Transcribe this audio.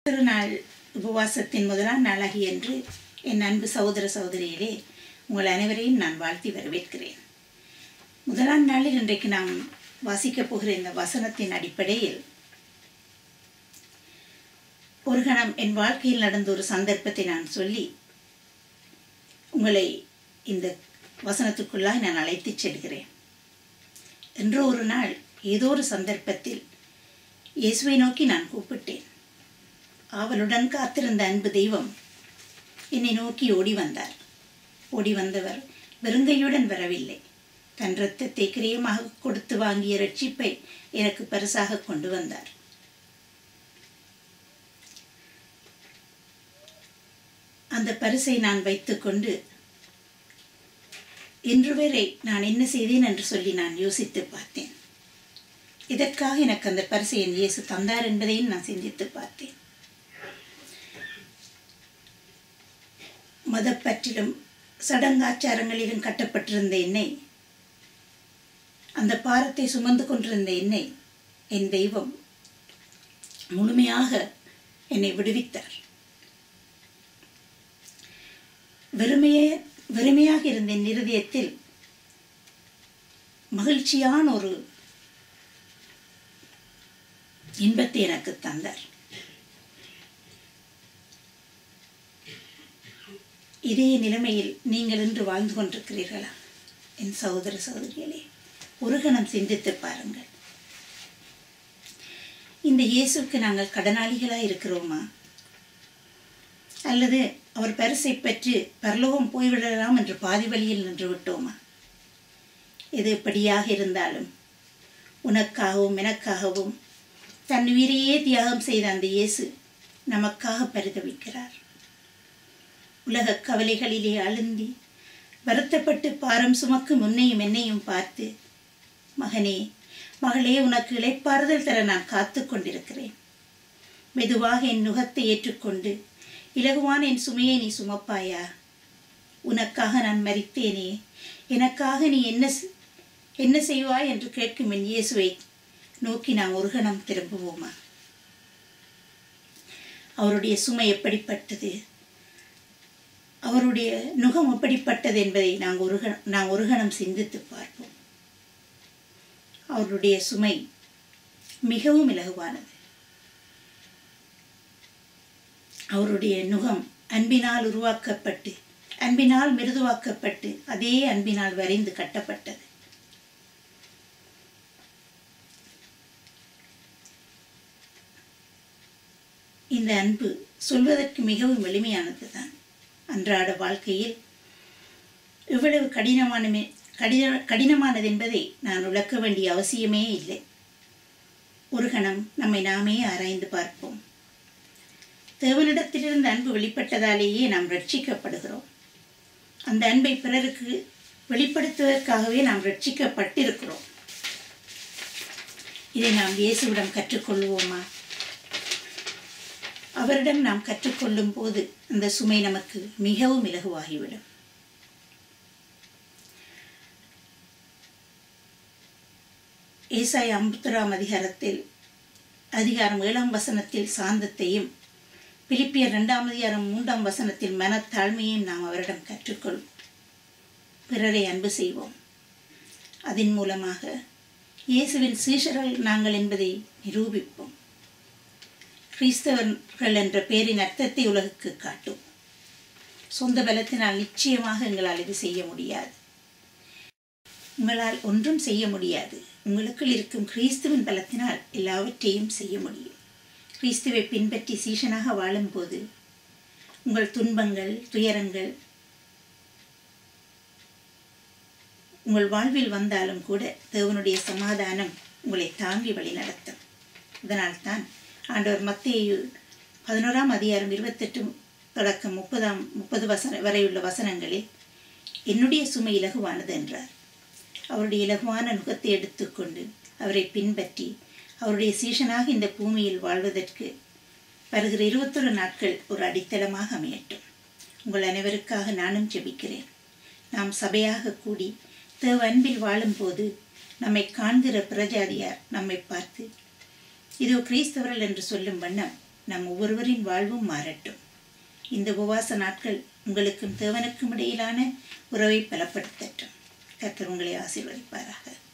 திருநாள் உபவாசத்தின் முதலாம் நாளாகி என்று என் அன்பு சகோதர சகோதரிகளே உங்கள் அனைவரையும் நான் வாழ்த்தி வரவேற்கிறேன் முதலாம் நாளில் இன்றைக்கு நாம் வாசிக்கப் போகிற இந்த வசனத்தின் அடிப்படையில் ஒரு கணம் என் வாழ்க்கையில் நடந்த ஒரு சந்தர்ப்பத்தை நான் சொல்லி உங்களை இந்த வசனத்துக்குள்ளாய் நான் அழைத்துச் செல்கிறேன் என்று ஒரு நாள் ஏதோ ஒரு சந்தர்ப்பத்தில் இயேசுவை நோக்கி நான் கூப்பிட்டேன் ஆவலுடன் காத்திருந்த அன்பு தெய்வம் என்னை நோக்கி ஓடி வந்தார் ஓடி வந்தவர் வெறுங்கையுடன் வரவில்லை தன் இரத்தத்தை கிரியமாக கொடுத்து வாங்கிய ரட்சிப்பை எனக்கு பரிசாக கொண்டு வந்தார் அந்த பரிசை நான் வைத்துக்கொண்டு இன்று வரை நான் என்ன செய்தேன் என்று சொல்லி நான் யோசித்து பார்த்தேன் இதற்காக எனக்கு அந்த பரிசை என் இயேசு தந்தார் என்பதையும் நான் சிந்தித்து பார்த்தேன் மதப்பற்றிலும் சடங்காச்சாரங்களிலும் கட்டப்பட்டிருந்த என்னை அந்த பாரத்தை சுமந்து கொண்டிருந்த என்னை என் தெய்வம் முழுமையாக என்னை விடுவித்தார் வெறுமையே வெறுமையாக இருந்த என் இருதயத்தில் மகிழ்ச்சியான ஒரு இன்பத்தை எனக்கு தந்தார் இதே நிலைமையில் நீங்கள் இன்று வாழ்ந்து கொண்டிருக்கிறீர்களா என் சகோதர சகோதரிகளே ஒரு கணம் சிந்தித்து பாருங்கள் இந்த இயேசுக்கு நாங்கள் கடனாளிகளாக இருக்கிறோமா அல்லது அவர் பரிசை பெற்று பரலோகம் போய்விடலாம் என்று பாதி வழியில் நின்று விட்டோமா எது எப்படியாக இருந்தாலும் உனக்காகவும் எனக்காகவும் தன் உயிரையே தியாகம் செய்த அந்த இயேசு நமக்காக பரிதவிக்கிறார் உலக கவலைகளிலே அழுந்தி வருத்தப்பட்டு பாரம் சுமக்கும் உன்னையும் என்னையும் பார்த்து மகனே மகளே உனக்கு இளைப்பாறுதல் தர நான் காத்து கொண்டிருக்கிறேன் மெதுவாக என் நுகத்தை ஏற்றுக்கொண்டு இலகுவான என் சுமையை நீ சுமப்பாயா உனக்காக நான் மறித்தேனே எனக்காக நீ என்ன என்ன செய்வாய் என்று கேட்கும் என் இயேசுவை நோக்கி நாம் ஒரு கணம் திரும்புவோமா அவருடைய சுமை எப்படிப்பட்டது அவருடைய நுகம் எப்படிப்பட்டது என்பதை நாங்கள் ஒரு கணம் நாம் ஒரு கணம் சிந்தித்து பார்ப்போம் அவருடைய சுமை மிகவும் இலகுவானது அவருடைய நுகம் அன்பினால் உருவாக்கப்பட்டு அன்பினால் மிருதுவாக்கப்பட்டு அதே அன்பினால் வரைந்து கட்டப்பட்டது இந்த அன்பு சொல்வதற்கு மிகவும் எளிமையானது தான் அன்றாட வாழ்க்கையில் இவ்வளவு கடினமான கடின கடினமானது என்பதை நான் விளக்க வேண்டிய அவசியமே இல்லை ஒரு கணம் நம்மை நாமே ஆராய்ந்து பார்ப்போம் தேவனிடத்திலிருந்து அன்பு வெளிப்பட்டதாலேயே நாம் ரட்சிக்கப்படுகிறோம் அந்த அன்பை பிறருக்கு வெளிப்படுத்துவதற்காகவே நாம் ரட்சிக்கப்பட்டிருக்கிறோம் இதை நாம் இயேசுவிடம் கற்றுக்கொள்வோமா அவரிடம் நாம் கற்றுக்கொள்ளும் போது அந்த சுமை நமக்கு மிகவும் இலகுவாகிவிடும் ஏசாய் ஐம்பத்தொராம் அதிகாரத்தில் அதிகாரம் ஏழாம் வசனத்தில் சாந்தத்தையும் பிலிப்பியர் இரண்டாம் அதிகாரம் மூன்றாம் வசனத்தில் மனத்தாழ்மையையும் நாம் அவரிடம் கற்றுக்கொள்வோம் பிறரை அன்பு செய்வோம் அதன் மூலமாக இயேசுவின் சீஷர்கள் நாங்கள் என்பதை நிரூபிப்போம் கிறிஸ்தவர்கள் என்ற பெயரின் அர்த்தத்தை உலகுக்கு காட்டும் சொந்த பலத்தினால் நிச்சயமாக எங்களால் இது செய்ய முடியாது உங்களால் ஒன்றும் செய்ய முடியாது உங்களுக்குள் இருக்கும் கிறிஸ்துவின் பலத்தினால் எல்லாவற்றையும் செய்ய முடியும் கிறிஸ்துவை பின்பற்றி சீஷனாக வாழும்போது உங்கள் துன்பங்கள் துயரங்கள் உங்கள் வாழ்வில் வந்தாலும் கூட தேவனுடைய சமாதானம் உங்களை தாங்கி வழி நடத்தும் இதனால்தான் ஆண்டவர் மத்திய பதினோராம் அதிகாரம் இருபத்தெட்டு தொடக்கம் முப்பதாம் முப்பது வசன வரையுள்ள வசனங்களில் என்னுடைய சுமை இலகுவானது என்றார் அவருடைய இலகுவான நுகத்தை எடுத்துக்கொண்டு அவரை பின்பற்றி அவருடைய சீஷனாக இந்த பூமியில் வாழ்வதற்கு வருகிற இருபத்தொரு நாட்கள் ஒரு அடித்தளமாக அமையட்டும் உங்கள் அனைவருக்காக நானும் ஜெபிக்கிறேன் நாம் சபையாக கூடி தேவ அன்பில் வாழும்போது நம்மை காண்கிற பிரஜாதியார் நம்மை பார்த்து இதோ கிறிஸ்தவர்கள் என்று சொல்லும் வண்ணம் நம் ஒவ்வொருவரின் வாழ்வும் மாறட்டும் இந்த உபவாச நாட்கள் உங்களுக்கும் தேவனுக்கும் இடையிலான உறவை பலப்படுத்தட்டும் கர்த்தர் உங்களை ஆசீர்வதிப்பாராக